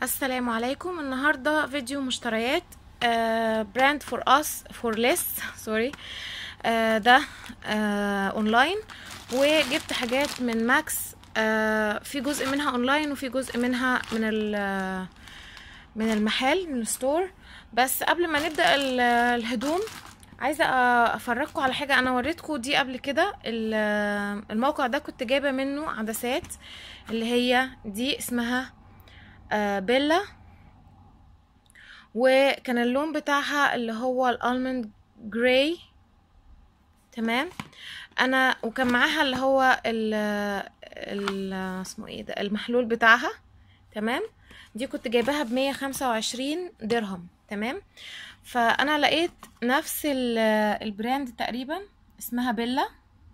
السلام عليكم النهارده فيديو مشتريات آه براند فور اس فور ليس سوري آه ده آه اونلاين وجبت حاجات من ماكس آه في جزء منها اونلاين وفي جزء منها من ال- من المحل من الستور بس قبل ما نبدا ال- الهدوم عايزه افرجكم على حاجه انا وريتكم دي قبل كده ال- الموقع ده كنت جايبه منه عدسات اللي هي دي اسمها آه بيلا وكان اللون بتاعها اللي هو الالمند جراي تمام انا وكان معاها اللي هو ال ال اسمه ايه ده المحلول بتاعها تمام دي كنت جايباها بمية خمسة وعشرين درهم تمام فانا لقيت نفس ال- البراند تقريبا اسمها بيلا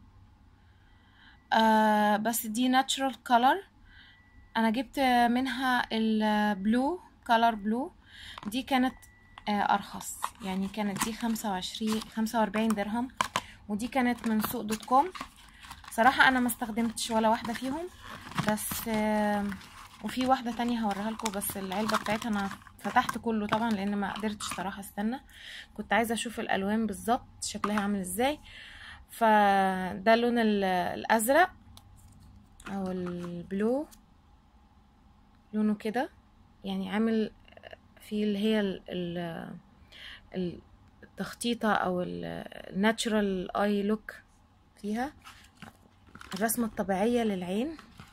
آه بس دي ناتشرال كولر انا جبت منها البلو كولر بلو دي كانت آه، ارخص يعني كانت دي خمسة وعشرين خمسة واربعين درهم ودي كانت من سوق دوت كوم صراحة انا ما استخدمتش ولا واحدة فيهم بس آه، وفي واحدة تانية هوريها لكم بس العلبة بتاعتها انا فتحت كله طبعا لان ما قدرتش صراحة استنى كنت عايزة اشوف الالوان بالظبط شكلها عامل ازاي فده اللون ال- الازرق او البلو لونه كده يعني عامل في اللي هي ال- ال- ال- التخطيطة او الناتشرال اي لوك فيها الرسمة الطبيعية للعين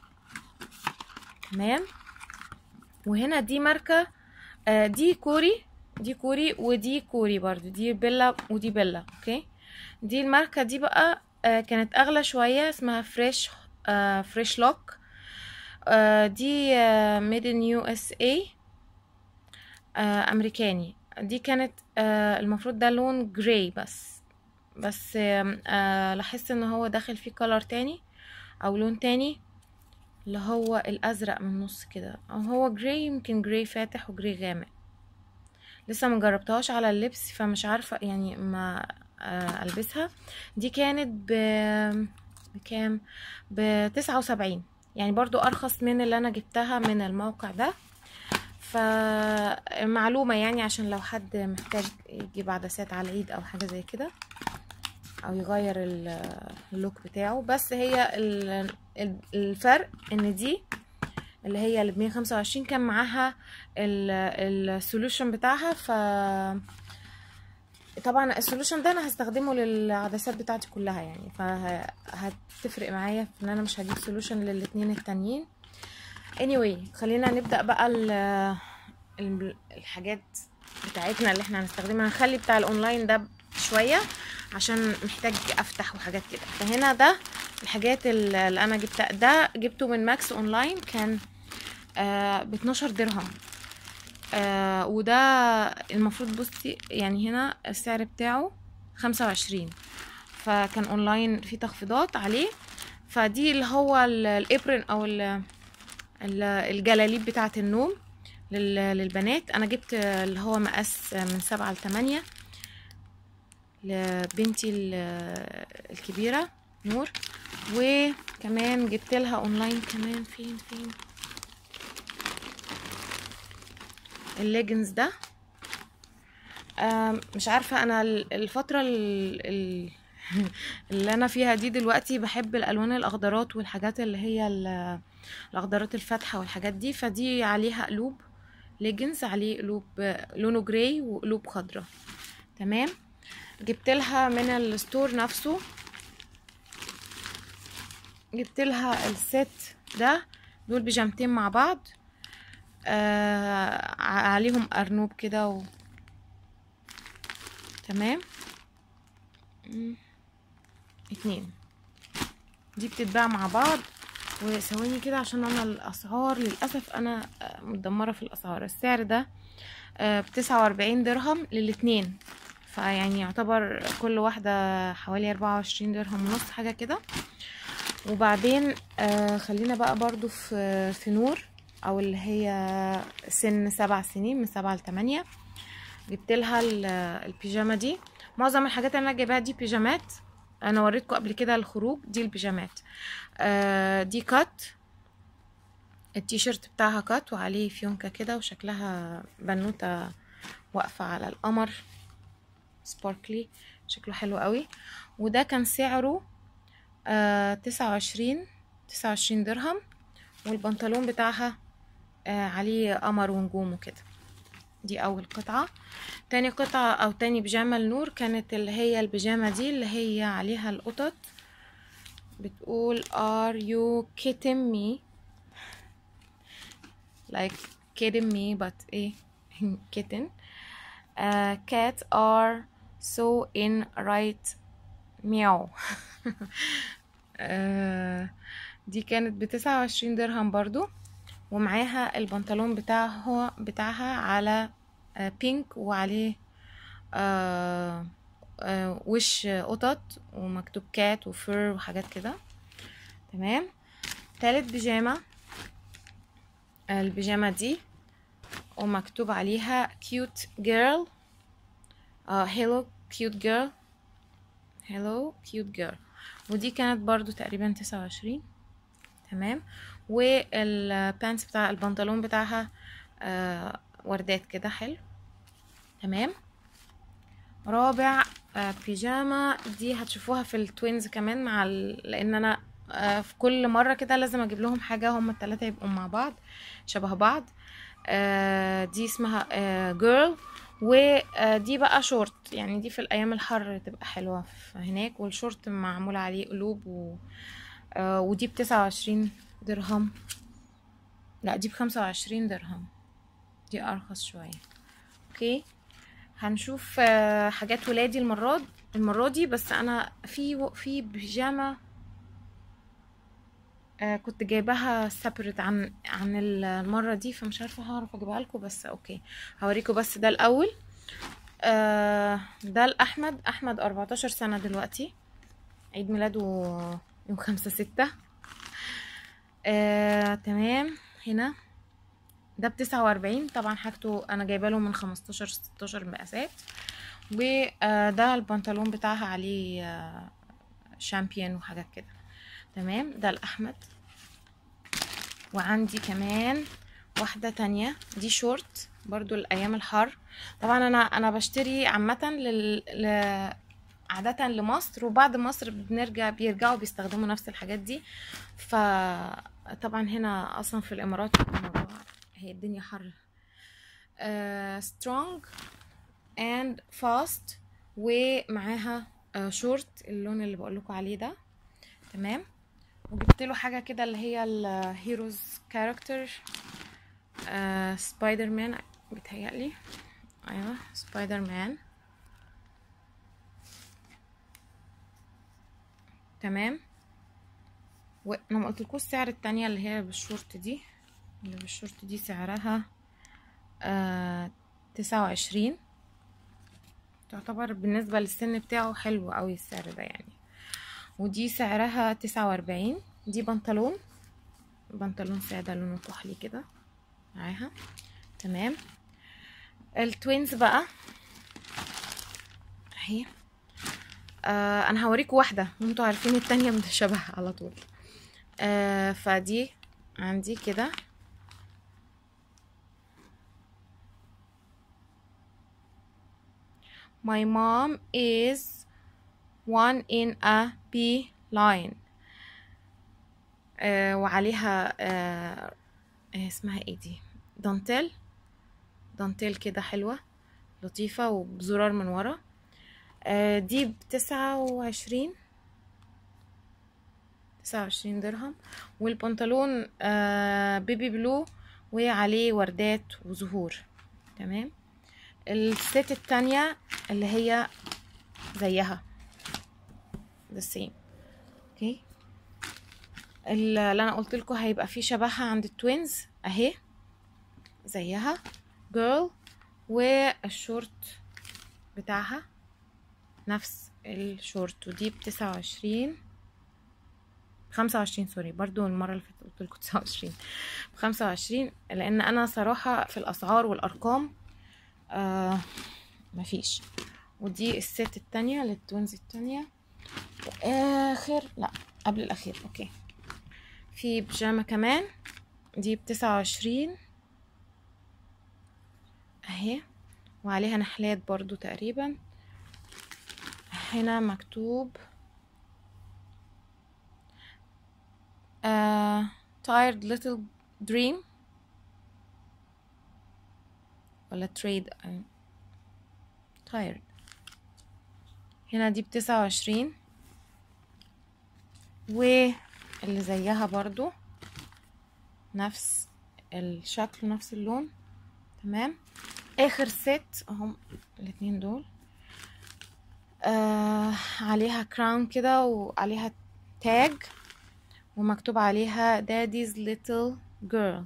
تمام وهنا دي ماركة آه، دي كوري دي كوري ودي كوري برضو دي بيلا ودي بيلا اوكي دي الماركة دي بقى آه، كانت اغلى شوية اسمها فريش آه، فريش لوك آه، دي ميد ان يو اس اي امريكاني دي كانت آه، المفروض ده لون جراي بس بس آم، آه، لاحظت ان هو داخل فيه كولر تاني او لون تاني اللي هو الازرق من النص كده او هو جراي يمكن جراي فاتح وجراي غامق لسه ما جربتهاش على اللبس فمش عارفه يعني ما آه، البسها دي كانت ب بكام بتسعة وسبعين يعني برضو ارخص من اللي انا جبتها من الموقع ده فمعلومة يعني عشان لو حد محتاج يجيب عدسات على العيد او حاجة زي كده او يغير ال- اللوك بتاعه بس هي ال- ال- الفرق ان دي اللي هي اللي بمية خمسة وعشرين كان معاها السولوشن بتاعها ف طبعا السولوشن ده انا هستخدمه للعدسات بتاعتي كلها يعني فهتفرق معايا في ان انا مش هجيب سولوشن للاتنين التانيين anyway خلينا نبدأ بقى ال- ال- الحاجات بتاعتنا اللي احنا هنستخدمها هنخلي بتاع الاونلاين ده شوية عشان محتاج افتح وحاجات كده فهنا ده الحاجات ال- اللي انا جبتها ده جبته من ماكس اونلاين كان آه ب 12 درهم آه وده المفروض بصي يعني هنا السعر بتاعه 25 فكان اونلاين في تخفيضات عليه فدي اللي هو ال- الابرن او ال- ال- الجلاليب بتاعة النوم لل- للبنات انا جبت اللي هو مقاس من سبعة لتمانية لبنتي ال- الكبيرة نور وكمان جبت لها اونلاين كمان فين فين الليجنز ده آم، مش عارفة انا ال- الفترة ال- ال- اللي انا فيها دي دلوقتي بحب الالوان الاخضرات والحاجات اللي هي ال- الاخضرات الفاتحة والحاجات دي فدي عليها قلوب ليجنز عليه قلوب آه، لونه جراي وقلوب خضرة تمام جبت لها من الستور نفسه جبت لها الست ده دول بيجامتين مع بعض آه عليهم ارنوب كده و... تمام مم. اتنين دي بتتباع مع بعض وثواني كده عشان انا الاسعار للاسف انا آه، متدمره في الاسعار السعر ده بتسعة واربعين درهم للاتنين فيعني يعتبر كل واحدة حوالي اربعة وعشرين درهم ونص حاجة كده وبعدين آه خلينا بقى برضو في في نور او اللي هي سن سبع سنين من سبعة لتمانية جبت لها ال- البيجامة دي معظم الحاجات اللي انا جايباها دي بيجامات انا وريتكم قبل كده الخروج دي البيجامات آه دي كات التيشيرت بتاعها كات وعليه فيونكة كده وشكلها بنوتة واقفة على القمر سباركلي شكله حلو قوي وده كان سعره آه تسعة وعشرين تسعة وعشرين درهم والبنطلون بتاعها آه عليه قمر ونجوم وكده دي اول قطعة تاني قطعة او تاني بيجامة النور كانت اللي هي البيجامة دي اللي هي عليها القطط بتقول are you kidding me like kidding me but ايه kitten uh, cats are so in right meow uh, دي كانت بتسعة وعشرين درهم برضو ومعاها البنطلون بتاعها بتاعها على آه بينك وعليه آه آه وش قطط ومكتوب كات وفر وحاجات كده تمام تالت بيجامة البيجامة دي ومكتوب عليها cute girl آه hello cute girl hello cute girl ودي كانت برضو تقريبا تسعة وعشرين تمام والبانس بتاع البنطلون بتاعها آه وردات كده حلو تمام رابع آه بيجاما دي هتشوفوها في التوينز كمان مع ال... لان انا آه في كل مره كده لازم اجيب لهم حاجه هم الثلاثه يبقوا مع بعض شبه بعض آه دي اسمها آه جيرل ودي بقى شورت يعني دي في الايام الحر تبقى حلوه هناك والشورت معمول عليه قلوب و... آه ودي بتسعة وعشرين درهم لا دي بخمسة وعشرين درهم دي ارخص شوية اوكي هنشوف آه حاجات ولادي المرة المرة دي بس انا في في بيجامة آه كنت جايباها سيبريت عن عن المرة دي فمش عارفة هعرف اجيبها لكم بس اوكي هوريكم بس ده الاول آه ده الاحمد احمد 14 سنة دلوقتي عيد ميلاده يوم خمسة ستة آه، تمام هنا ده بتسعة وأربعين طبعا حاجته أنا جايبه له من خمستاشر ستاشر مقاسات وده البنطلون بتاعها عليه آه، شامبيون وحاجات كده تمام ده الأحمد وعندي كمان واحدة تانية دي شورت برضو الأيام الحر طبعا أنا أنا بشتري عامة لل... ل... عادة لمصر وبعد مصر بنرجع بيرجعوا بيستخدموا نفس الحاجات دي فطبعا هنا اصلا في الامارات الموضوع هي الدنيا حر uh, strong and fast ومعاها uh, شورت اللون اللي بقول لكم عليه ده تمام وجبت له حاجه كده اللي هي الهيروز كاركتر سبايدر مان بيتهيألي ايوه سبايدر مان تمام وانا ما قلتلكوش سعر التانية اللي هي بالشورت دي اللي بالشورت دي سعرها آه تسعة وعشرين تعتبر بالنسبة للسن بتاعه حلو قوي السعر ده يعني ودي سعرها تسعة واربعين دي بنطلون بنطلون سادة لونه كحلي كده معاها تمام التوينز بقى اهي آه انا هوريكم واحده وانتوا عارفين التانية متشابهه على طول آه فدي عندي كده My mom is one in a B line آه وعليها آه اسمها ايه دي دانتيل دانتيل كده حلوة لطيفة وبزرار من ورا آه دي بتسعة وعشرين تسعة وعشرين درهم والبنطلون آه بيبي بلو وعليه وردات وزهور تمام الست التانية اللي هي زيها the same اوكي اللي انا قلت لكم هيبقى فيه شبهها عند التوينز اهي زيها جيرل والشورت بتاعها نفس الشورت ودي بتسعة وعشرين خمسة وعشرين سوري برضو المرة اللي فاتت قلت لكم تسعة وعشرين بخمسة وعشرين لأن أنا صراحة في الأسعار والأرقام آه مفيش ودي الست التانية للتوينز التانية وآخر لا قبل الأخير أوكي في بيجامة كمان دي بتسعة وعشرين اهي وعليها نحلات برضو تقريبا هنا مكتوب uh, tired little dream ولا trade uh, tired هنا دي بتسعة وعشرين واللي زيها برضو نفس الشكل نفس اللون تمام اخر ست اهم الاتنين دول آه عليها كراون كده وعليها تاج ومكتوب عليها daddy's little girl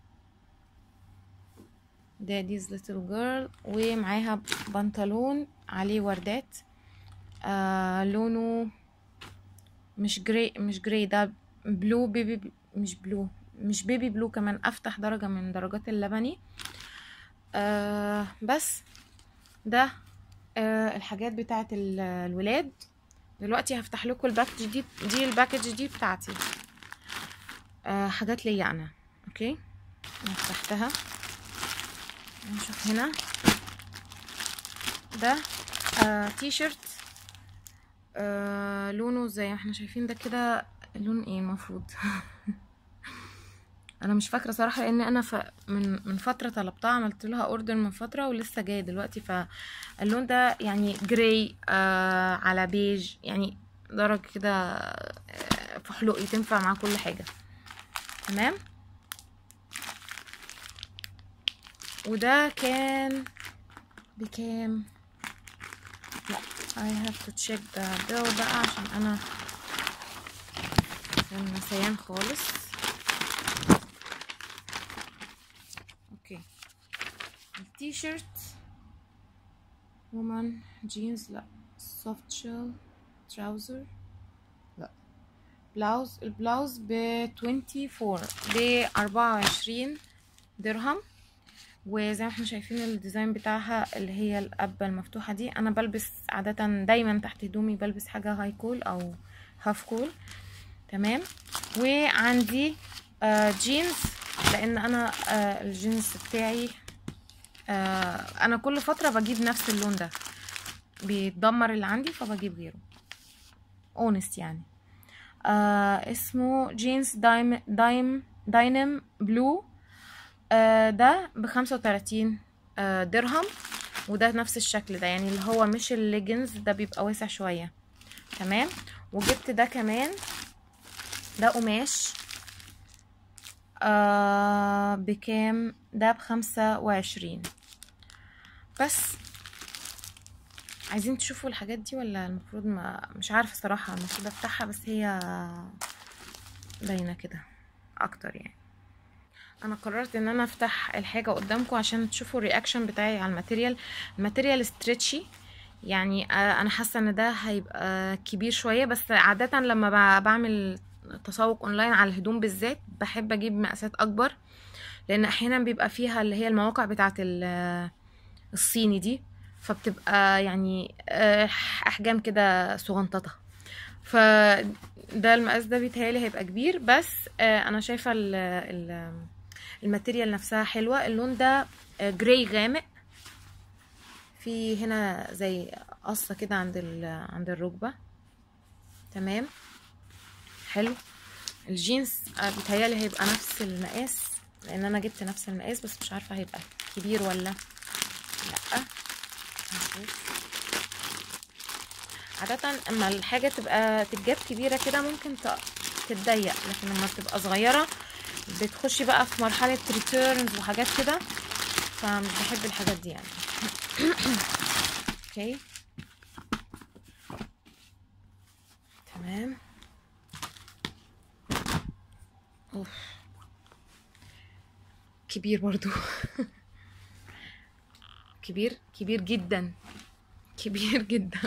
daddy's little girl ومعاها بنطلون عليه وردات آه لونه مش جري مش جري ده بلو بيبي مش بلو مش بيبي بلو كمان افتح درجة من درجات اللبني آه بس ده آه الحاجات بتاعت الولاد دلوقتي هفتح لكم الباكج دي دي الباكج دي بتاعتي آه حاجات ليا انا اوكي انا فتحتها نشوف هنا ده آه تي شيرت آه لونه زي ما احنا شايفين ده كده لون ايه المفروض انا مش فاكره صراحه لان انا ف... من من فتره طلبتها عملت لها اوردر من فتره ولسه جايه دلوقتي فاللون ده يعني جراي آه على بيج يعني درجه كده آه فحلوقي تنفع مع كل حاجه تمام وده كان بكام لا I have to check the bill بقى عشان انا كان نسيان خالص اوكي التي شيرت وومن جينز لا سوفت شيل تراوزر لا بلاوز البلاوز ب 24 ب 24 درهم وزي ما احنا شايفين الديزاين بتاعها اللي هي القبة المفتوحة دي انا بلبس عادة دايما تحت هدومي بلبس حاجة هاي كول او هاف كول تمام وعندي آه جينز لان انا آه الجينز بتاعي آه انا كل فترة بجيب نفس اللون ده بيتدمر اللي عندي فبجيب غيره اونست يعني آه اسمه جينز دايم دايم داينم بلو آه ده بخمسة وتلاتين آه درهم وده نفس الشكل ده يعني اللي هو مش الليجنز ده بيبقى واسع شوية تمام وجبت ده كمان ده قماش آه بكام ده بخمسة وعشرين بس عايزين تشوفوا الحاجات دي ولا المفروض ما مش عارفه صراحه المفروض افتحها بس هي باينه كده اكتر يعني انا قررت ان انا افتح الحاجه قدامكم عشان تشوفوا الرياكشن بتاعي على الماتيريال الماتيريال ستريتشي يعني انا حاسه ان ده هيبقى كبير شويه بس عاده لما بعمل تسوق اونلاين على الهدوم بالذات بحب اجيب مقاسات اكبر لان احيانا بيبقى فيها اللي هي المواقع بتاعه الصيني دي فبتبقى يعني احجام كده صغنططه فده المقاس ده بيتهيالي هيبقى كبير بس انا شايفه ال ال الماتيريال نفسها حلوه اللون ده جراي غامق في هنا زي قصه كده عند عند الركبه تمام حلو الجينز بيتهيالي هيبقى نفس المقاس لان انا جبت نفس المقاس بس مش عارفه هيبقى كبير ولا لا عادة اما الحاجة تبقى تتجاب كبيرة كده ممكن تتضيق لكن لما بتبقى صغيرة بتخشي بقى في مرحلة ريتيرنز وحاجات كده فمش بحب الحاجات دي يعني اوكي تمام اوف كبير برضو كبير كبير جدا كبير جدا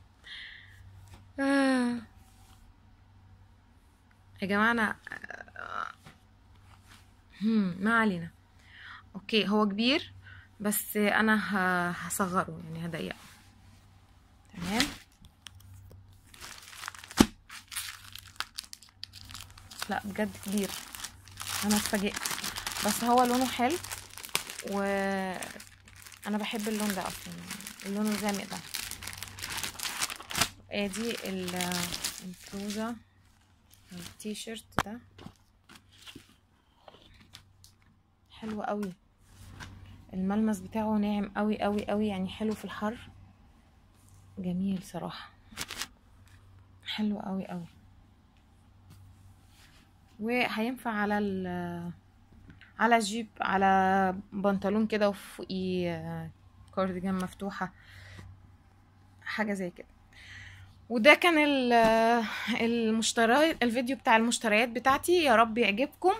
آه. يا جماعة أنا هم ما علينا أوكي هو كبير بس أنا هصغره يعني هضيقه تمام لا بجد كبير انا اتفاجئت بس هو لونه حلو و انا بحب اللون ده اصلا اللون الغامق ده ادي ال- البلوزه التي شيرت ده حلو قوي الملمس بتاعه ناعم قوي قوي قوي يعني حلو في الحر جميل صراحه حلو قوي قوي وهينفع على ال على جيب على بنطلون كده وفوقيه كارديجان مفتوحة حاجة زي كده وده كان ال- المشتريات الفيديو بتاع المشتريات بتاعتي يا رب يعجبكم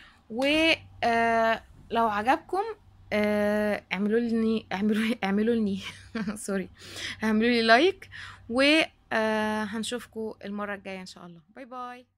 ولو عجبكم آه، اعملوا لي اعملوا اعملوا لي سوري اعملوا لي لايك و آه، هنشوفكم المرة الجاية ان شاء الله باي باي